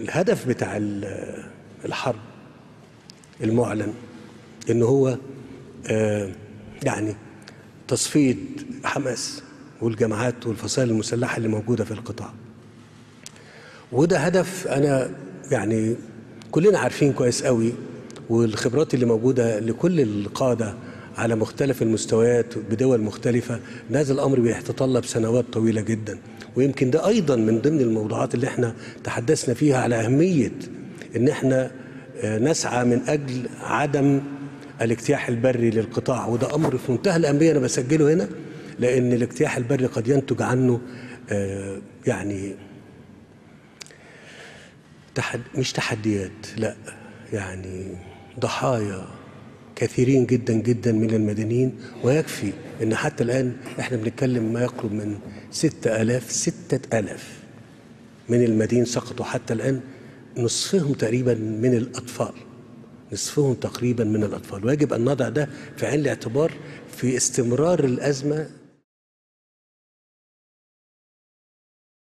الهدف بتاع ال- الحرب المعلن ان هو آه، يعني تصفية حماس والجماعات والفصائل المسلحة اللي موجودة في القطاع وده هدف انا يعني كلنا عارفين كويس قوي والخبرات اللي موجوده لكل القاده على مختلف المستويات بدول مختلفه إن هذا الامر بيتطلب سنوات طويله جدا ويمكن ده ايضا من ضمن الموضوعات اللي احنا تحدثنا فيها على اهميه ان احنا آه، نسعى من اجل عدم الاجتياح البري للقطاع وده امر في منتهى الاهميه انا بسجله هنا لان الاجتياح البري قد ينتج عنه آه، يعني تحد مش تحديات لا يعني ضحايا كثيرين جدا جدا من المدنيين ويكفي ان حتى الان احنا بنتكلم ما يقرب من ستة آلاف ستة آلاف من المدين سقطوا حتى الآن نصفهم تقريبا من الأطفال نصفهم تقريبا من الأطفال ويجب أن نضع ده في عين الاعتبار في استمرار الأزمة